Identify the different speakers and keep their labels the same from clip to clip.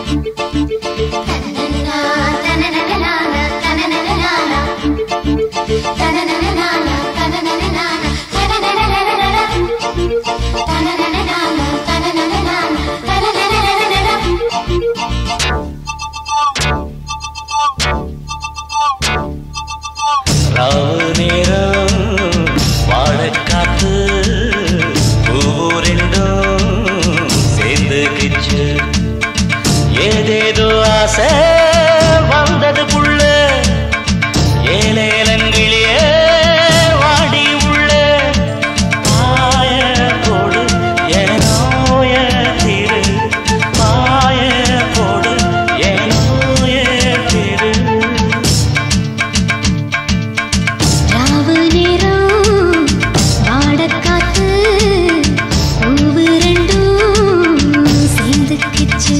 Speaker 1: ராவு நேரம் வாழக்காத்து ஊரெண்டும் சேர்ந்து கிச்சு ஏதேதோ ஆசை வந்தது புள்ள ஏலேலங்கிளியே வாடி உள்ள பாய போடு ஏனோய திரு பாய போடு ஏனோய திரு
Speaker 2: ராவு நேரம் வாடக்காத்து பூவு ரெண்டும் சேர்ந்துக்கிச்சு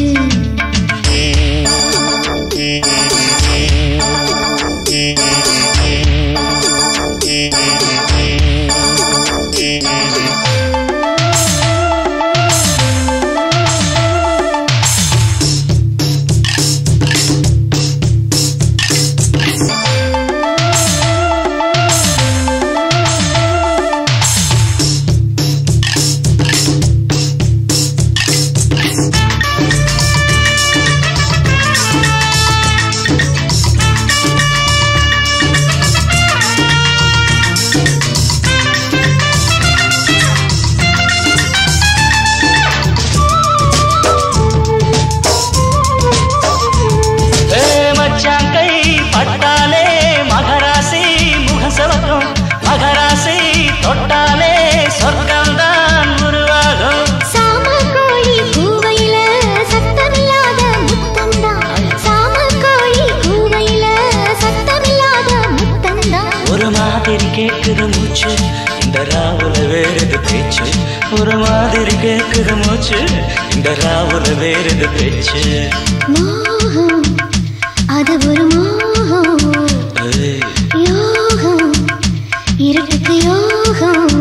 Speaker 1: ஏ மச்சான் கை பட்டாலே மகராசி முகசவகம் மகராசி தொட்டாலே சொர்க்கம்தான் உருவாகும்
Speaker 2: சாம கோழி கூவையில சத்தமில்லாத முத்தம்தான் சாம கோழி கூவையில சத்தமில்லாத முத்தம்தான்
Speaker 1: ஒரு மாதிரி கேக்குது மூச்சு இந்த ராவுல வேறுது பேச்சு ஒரு மாதிரி கேக்குது மூச்சு இந்த ராவுல வேறுது பேச்சு
Speaker 2: மோகம் அது ஒரு மோகம்
Speaker 1: ஏய்,
Speaker 2: யோகம் இருட்டுக்கு யோகம்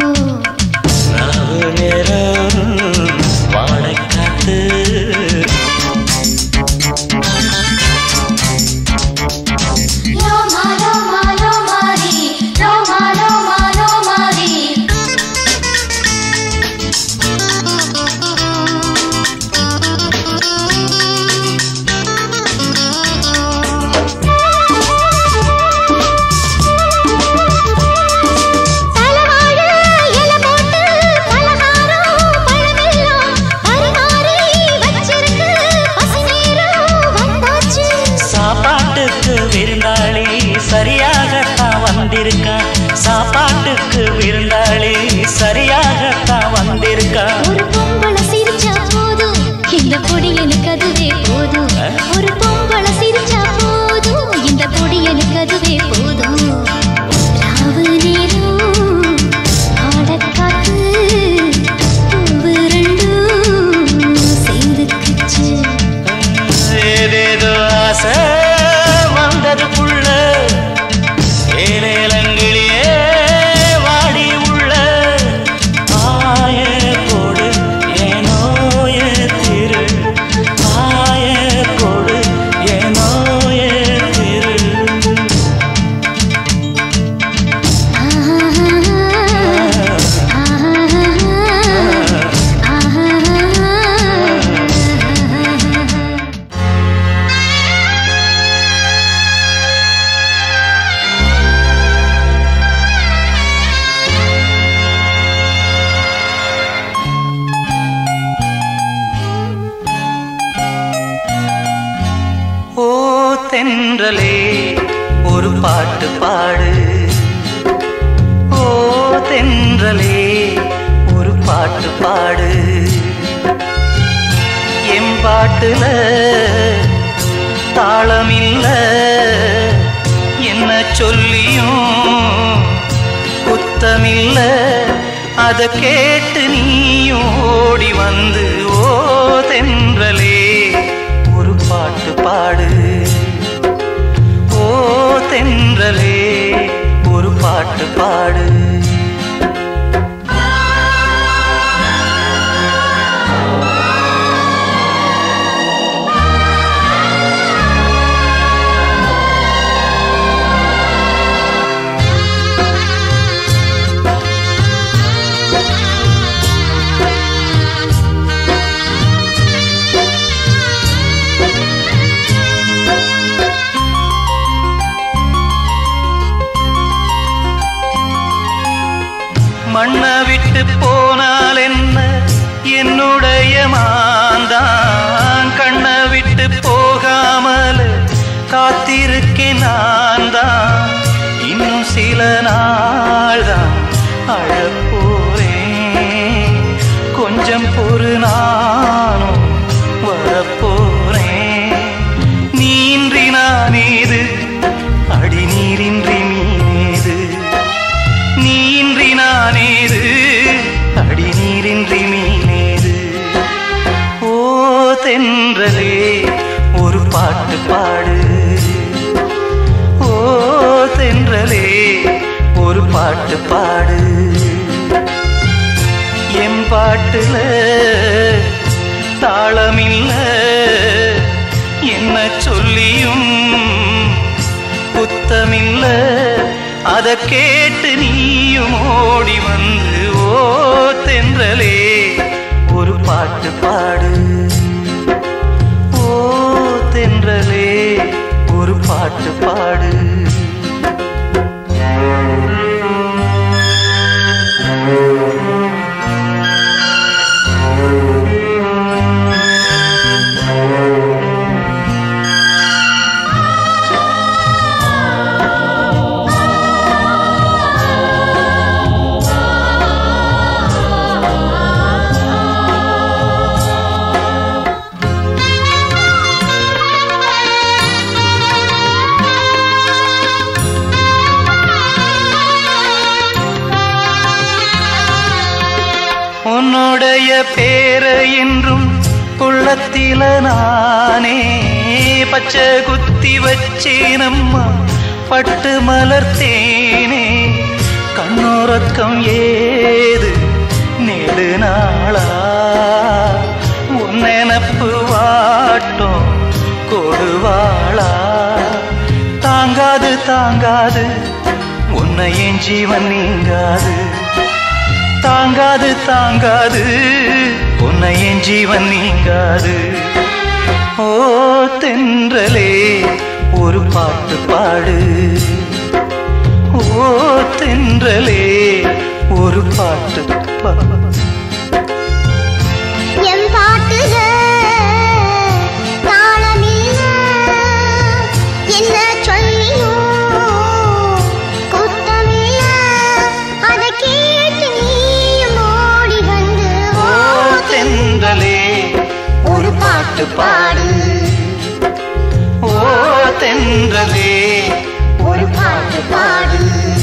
Speaker 1: ராவு நேரம் வாழைக்காத்து
Speaker 2: லோமா லோமா லோமாரி லோமா லோமா லோமாரி தலவாழ இல போட்டு பலகாரம் பழமெல்லாம் பரிமாறி வச்சிருக்கு பசிநேரம் வந்தாச்சு
Speaker 1: சாப்பாட்டுக்கு விருந்தாளி சரியாகத்தான் வந்திருக்கான் சாப்பாட்டுக்கு விருந்தாளி சரியாகத்தான் வந்திருக்கான்
Speaker 2: ஒரு பொம்பளை சிரிச்சா போதும் இந்த பொடி எனக்கு அதுவே போதும் ஒரு பொம்பளை சிரிச்சா போதும் இந்த பொடி எனக்கு அதுவே போதும் ராவு நேரம் ஆடக்காத்து பூவு ரெண்டும் சேர்ந்துக்கிச்சு
Speaker 1: ஏதேதோ ஆசை வந்தது புள்ள ஏலேலங்கிளியே வாடி உள்ள ஆய போடு ஏனோய திரு ஆய போடு ஏனோய திரு ஓ தென்றலே ஒரு பாட்டு பாடு ஓ தென்றலே ஒரு பாட்டு பாடு என் பாட்டுல தாளமில்ல என்ன சொல்லியும் குத்தமில்ல அத கேட்டு நீயும் ஓடி வந்து ஓ தென்றலே ஒரு பாட்டு பாடு ஓ தென்றலே ஒரு பாட்டு பாடு
Speaker 2: ஆ
Speaker 1: மண்ணை விட்டு போனால் என்ன என்னுடைய மாந்தான் கண்ணை விட்டு போகாமல் காத்திருக்கேன் நான் தான் இன்னும் சில நாள் தான் அழப்போறேன் கொஞ்சம் பொறு நானும் வரப்போறேன் நீன்றி நானேது அடி நீரின்றி மீனேது நீன்றி நானேது அடி நீரின்றி மீனேது ஓ தென்றலே ஒரு பாட்டு பாடு ஓ தென்றலே ஒரு பாட்டு பாடு என் பாட்டுல தாளமில்ல என்ன சொல்லியும் குத்தமில்ல அத கேட்டு நீயும் ஓடி வந்து ஓ தென்றலே ஒரு பாட்டு பாடு ஓ தென்றலே ஒரு பாட்டு பாடு உன்னுடைய பேரை என்றும் உள்ளத்தில நானே பச்சை குத்தி வச்சேனம்மா பட்டு மலர்த்தேனே கண்ணோரக்கம் ஏது நெடு நாளா உன் நினப்பு வாட்டும் கொடுவாளா தாங்காது தாங்காது உன்னை என் ஜீவன் நீங்காது தாங்காது தாங்காது உன்னை என் ஜீவன் நீங்காது ஓ தென்றலே ஒரு பாட்டு பாடு ஓ தென்றலே ஒரு பாட்டு பாடு
Speaker 2: என் பாட்டுல தாளமில்ல என்ன சொல்லியும் குத்தமில்ல அத கேட்டு நீயும் ஓடி வந்து
Speaker 1: ஓ தென்றலே ஒரு பாட்டு பாடு ஓ தென்றலே
Speaker 2: ஒரு பாட்டு பாடு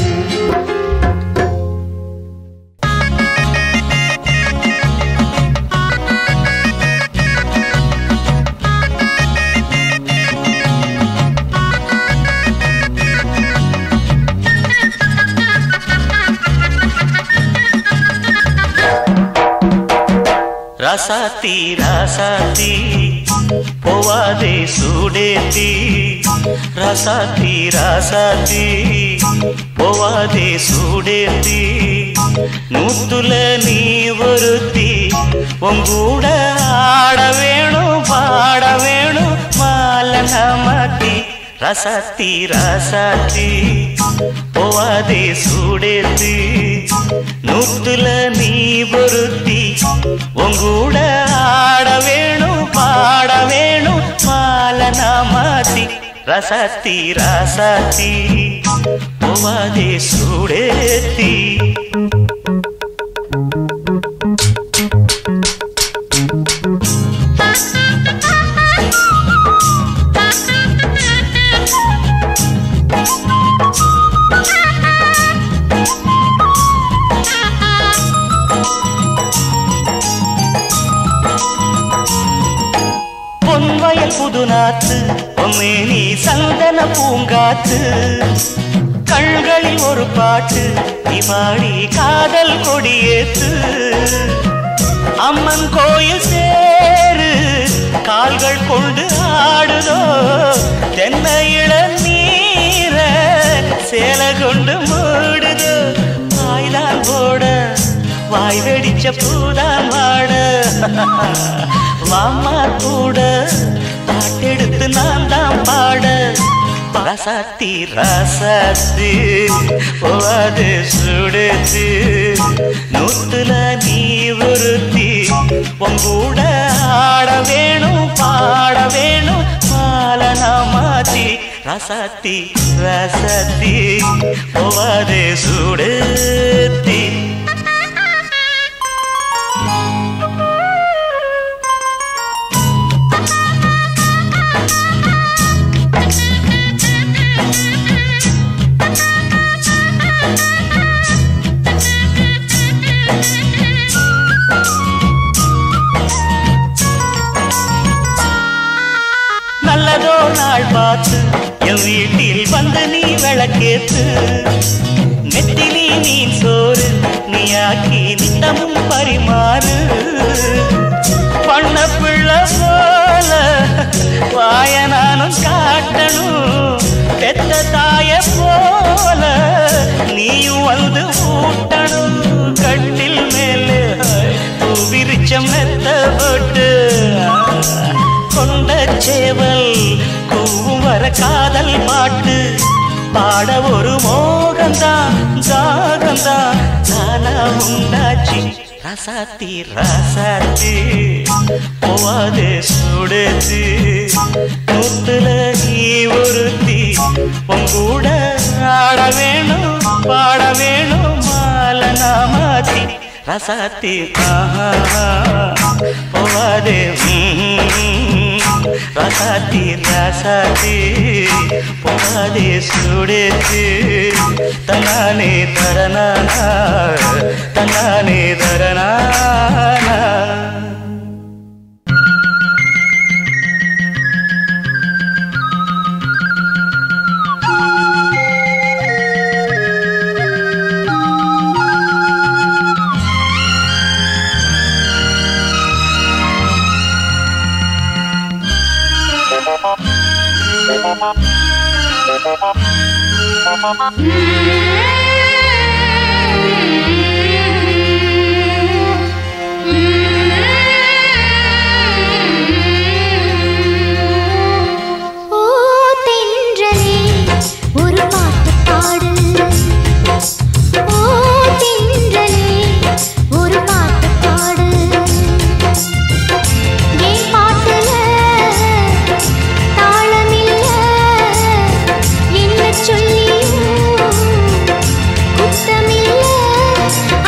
Speaker 1: ரசாத்தி ரசாத்தி போவாதே சூடேத்தி ரசாத்தி ரசாத்தி போவாதே சூடேத்தி நூத்துல நீ ஒருத்தி உங்கூட ஆட வேணும் பாட வேணும் மாலன மாத்தி ரசாத்தி ரசாத்தி போவாதே சூடேத்தி நூத்துல நீ ஒருத்தி உங்கூட ஆட வேணும் பாட வேணும் மாலன மாத்தி ரசாத்தி ரசாத்தி போவாதே சூடேத்தி பொன்வயல் புதுநாத்து பொம்மேனி சந்தன பூங்காத்து கண்களில் ஒரு பாட்டு நீ பாடி காதல் கொடியேத்து அம்மன் கோயில் சேரு கால்கள் கொண்டு ஆடுதோ தென்னை இளநீர சேல கொண்டு மூடுதோ வாய்தான் போட வாய் வெடிச்ச பூதான் வாட மாமா கூட பாட்டெடுத்து நான் தான் பாட ரசாத்தி ரசாத்தி போவாது சுடுத்து நூத்துல நீ ஒருத்தி உங்கூட ஆட வேணும் பாட வேணும் மாலனா மாத்தி ரசாத்தி ரசாத்தி போவாது சுடுத்தி நல்லதோ நாள் பார்த்து என் வீட்டில் வந்து நீ விளக்கேத்து நெத்திலி நீ சோறு நீ ஆக்கி நித்தமும் பரிமாறு பண்ண பிள்ளை போல வாய நானும் காட்டணும் பெத்த தாய போல நீயும் வந்து ஊட்டணும் கட்டில் மேலே பூ விரிச்சம் மெத்த போட்டு கொண்ட சேவல் கூவும் வர காதல் பாட்டு பாட ஒரு மோகந்தான் ஜாகந்தான் நானா உண்டாச்சு ரசாத்தி ரசாத்தி போவாதே சுடுத்து நூத்துல நீ ஒருத்தி உங்கூட ஆட வேணும் பாட வேணும் மாலை நாமாத்தி ரசாத்தி ஆஹா போவாதே ம், ரசாத்தி ரசாத்தி போவாதே சுடுத்து தன்னானே தரனானா தன்னானே தரனானா
Speaker 2: ஓ தென்றலே ஒரு பாட்டு பாடு ஓ தென்றலே ஒரு பாட்டு பாடு ஏன் பாட்டுல தாளமில்ல என்ன சொல்லியும் குத்தமில்ல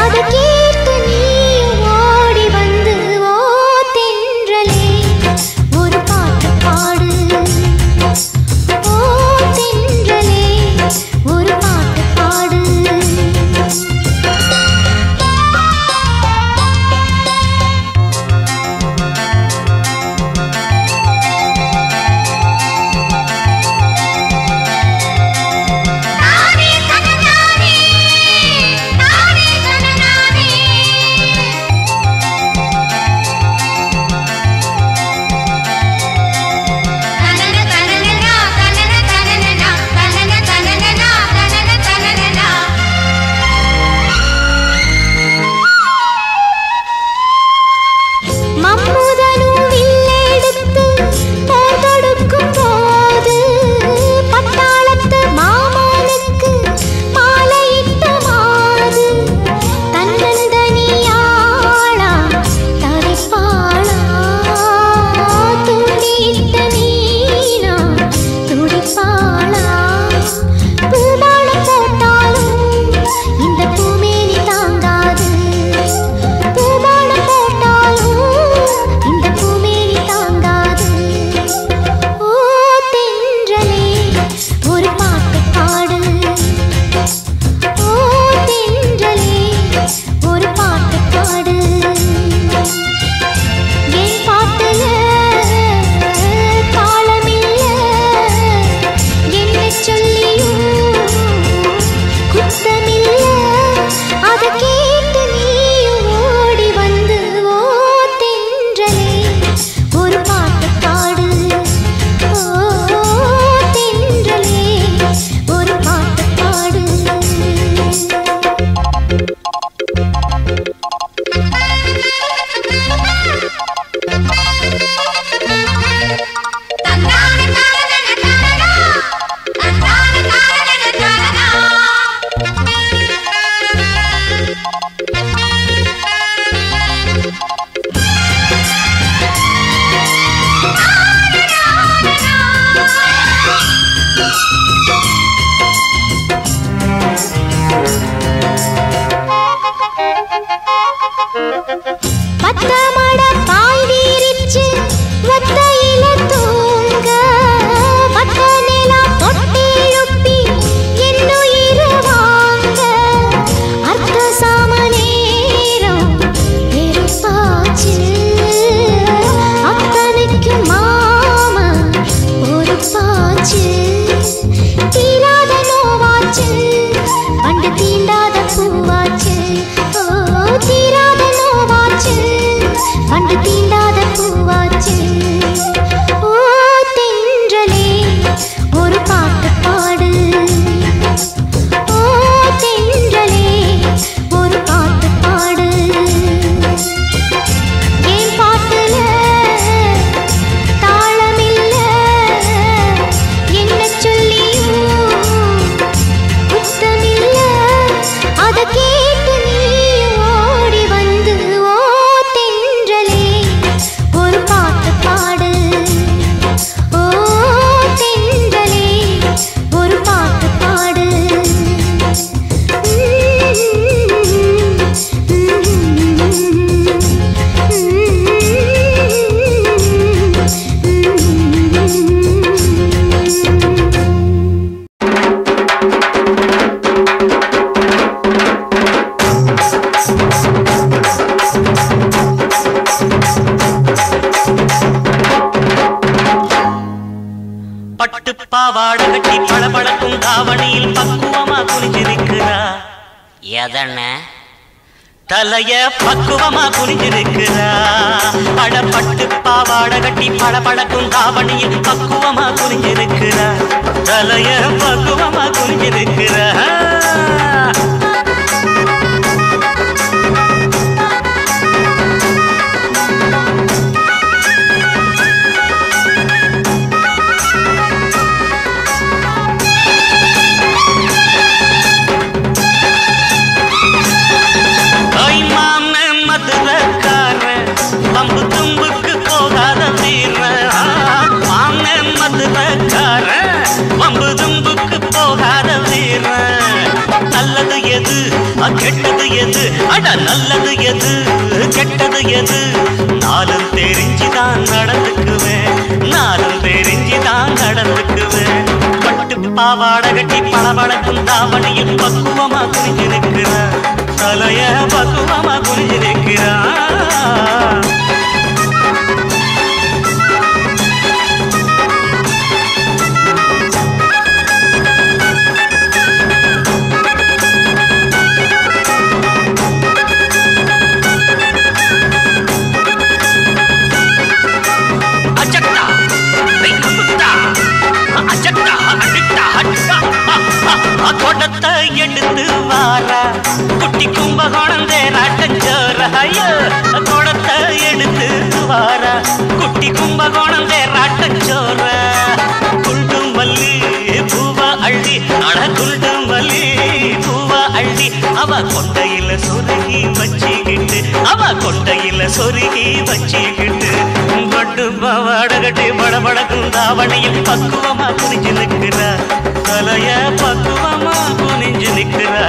Speaker 1: குனிஞ்சு நிக்கிறா
Speaker 3: எதண்ண
Speaker 1: தலைய பக்குவமா குனிஞ்சு நிக்கிறா அடப்பட்டு பாவாட கட்டி பளபளக்கும் தாவணியில் பக்குவமா குனிஞ்சு நிக்கிறா தலைய பக்குவமா குனிஞ்சு நிக்கிறா ஐ மாமே மதுரக்கார பம்பு தும்புக்கு போகாத வீர மாமே மதுரக்கார பம்பு தும்புக்கு போகாத வீர நல்லது எது அ, கெட்டது எது அட நல்லது எது கெட்டது எது நாளும் தெரிஞ்சுதான் நடந்துக்குவேன் நாளும் தெரிஞ்சுதான் நடந்துக்குவேன் பட்டு பாவாட கட்டி பளபளக்கும் தாவணியில் பக்குவமா குனிஞ்சு நிற்கிறான் தலைய பக்குவமா குனிஞ்சு நிற்கிறான் அச்சட்டா வைக்கமுத்தா அச்சட்டா அடிட்டா அடிட்டா கொடத்தை எடுத்து வாரா குட்டி கும்பகோணம் தேராட்டஞ்சோர ஐயோ கொடத்தை எடுத்து வாரா குட்டி கும்பகோணம் தேராட்டஞ்சோர குண்டும் மல்லி பூவா அள்ளி அட குண்டும் மல்லி பூவா அள்ளி அவ கொண்டையில சொருகி வச்சுக்கிட்டு அவ கொண்டையில சொருகி வச்சுக்கிட்டு பட்டு பாவாட கட்டி படபடக்கும் தாவணியில் பக்குவமா குனிஞ்சு நிற்கிறா தலைய பக்குவமா குனிஞ்சு நிற்கிறா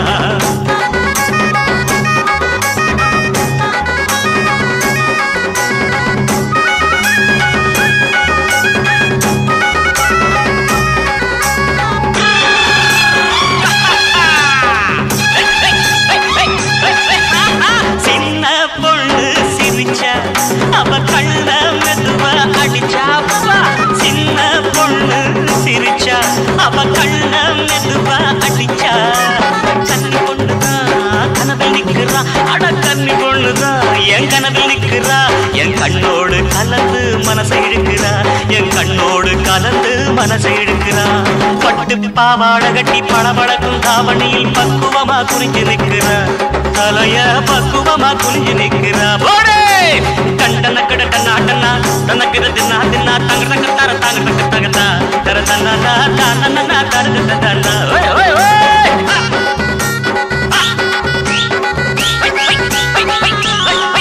Speaker 1: சின்ன பொண்ணு சிரிச்சா அவ கண்ண மெதுவா அடிச்சா அப்பா. சின்ன பொண்ணு சிரிச்சா அவ கண்ண மெதுவா அடிச்சா கன்னி பொண்ணுதான் கனவில் நிக்கிறா அட கன்னி பொண்ணுதான் என் கனவில் நிக்கிறா என் கண்ணோடு கலந்து மனசை இழுக்கிறா என் கண்ணோடு கலந்து மனசை இழுக்கிறா பட்டு பாவாட கட்டி பளபளக்கும் தாவணியில் பக்குவமா குறிஞ்சு நிக்கிறா தலைய பக்குவமா குனிஞ்சு நிக்கிறா போடே கண்டன கடட்ட நாட்டனா தனக்கு தின்னா தின்னா தங்க தங்க தர தாங்க தங்க தகதா தர தன்னா தானா தருக தன்னா ஓய் ஓய் ஓய் ஆ! ஆ! வை, வை, வை, வை, வை, வை.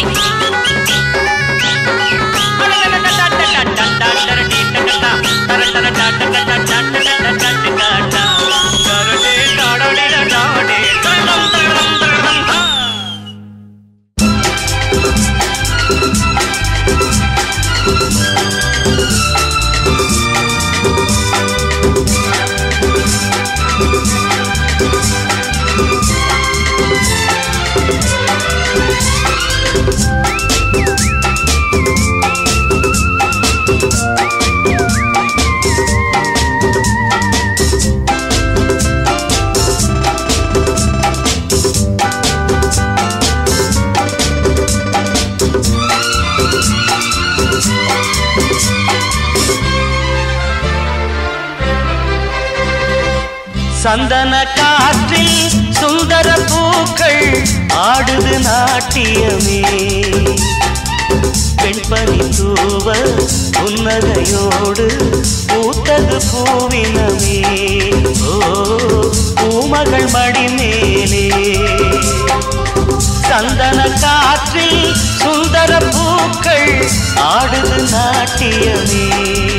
Speaker 1: சந்தன காற்றில் சுந்தர பூக்கள் ஆடுது நாட்டியமே பெண்பனி தூவ புன்னகையோடு பூத்தது பூவினமே ஓ பூமகள் மடி மேலே சந்தன காற்றில் சுந்தர பூக்கள் ஆடுது நாட்டியமே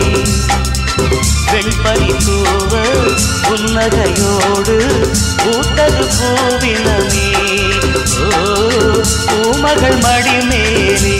Speaker 1: வெண்பனி தூவ புன்னகையோடு பூத்தது பூவினமே ஓ பூமகள் மடி மேலே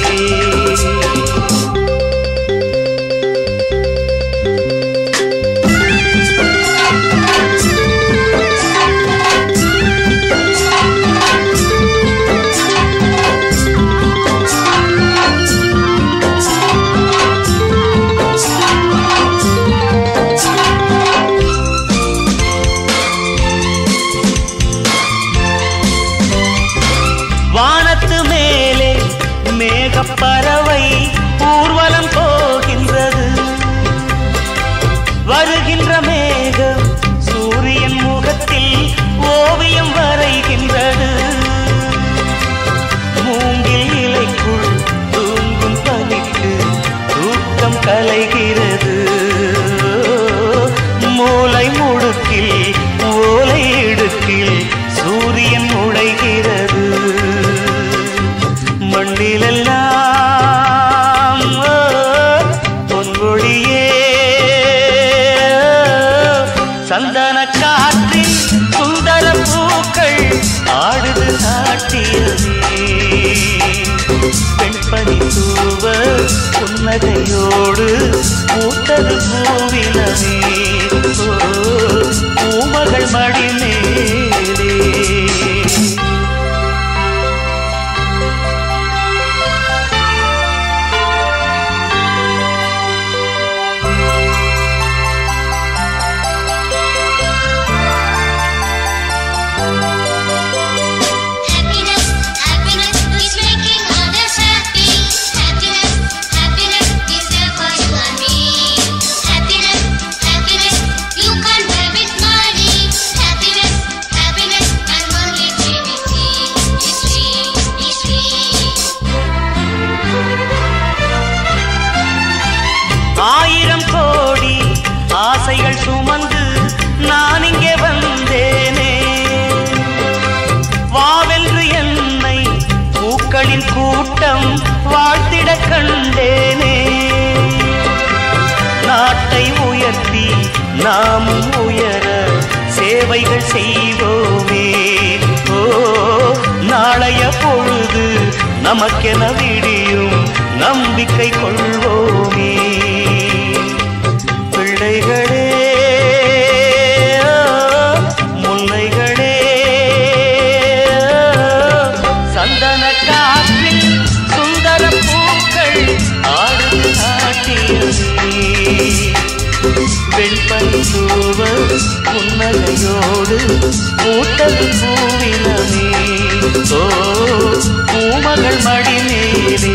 Speaker 1: ஏக்கப்பறவை ஊர்வலம் போகின்றது வருகின்ற மேகம் சூரியன் முகத்தில் ஓவியம் வரைகின்றது மூங்கில் இலைக்குள் தூங்கும் பனிக்கு தூக்கம் கலைகிறது மூளை முடுக்கில் ஓலை இடுக்கில் சூரியன் நுழைகிறது மண்ணிலெல்லாம் ஓ, பொன்மொழியே சந்தன காற்றின் சுந்தர பூக்கள் ஆடுது நாட்டியமே பெண்பனி தூவ புன்னகையோடு பூத்தது பூவினமே ஓ, பூமகள் மடிமேலே
Speaker 2: Happiness, happiness is making others happy. Happiness, happiness is there for you and me. Happiness, happiness you can't buy with money. Happiness, happiness can only be with me. It's free, it's free.
Speaker 1: ஆயிரம் கோடி ஆசைகள் சுமந்து நான் இங்கே வந்தேனே வாவென்று என்னை பூக்களின் கூட்டம் வாழ்த்திட கண்டேனே நாட்டை உயர்த்தி நாமும் உயர சேவைகள் செய்வோமே ஓ நாளைய பொழுது நமக்கென விடியும் நம்பிக்கை கொள்வோமே பிள்ளைகளே ஓ, முல்லைகளே ஓ, சந்தன காற்றில் சுந்தர பூக்கள் ஆடும் நாட்டியமே வெண்பனி தூவ புன்னகையோடு பூத்தது பூவினமே ஓ பூமகள் மடிமேலே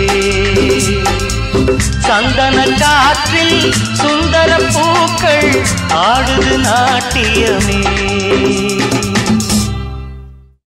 Speaker 1: சந்தன காற்றில் சுந்தர பூக்கள் ஆடுது நாட்டியமே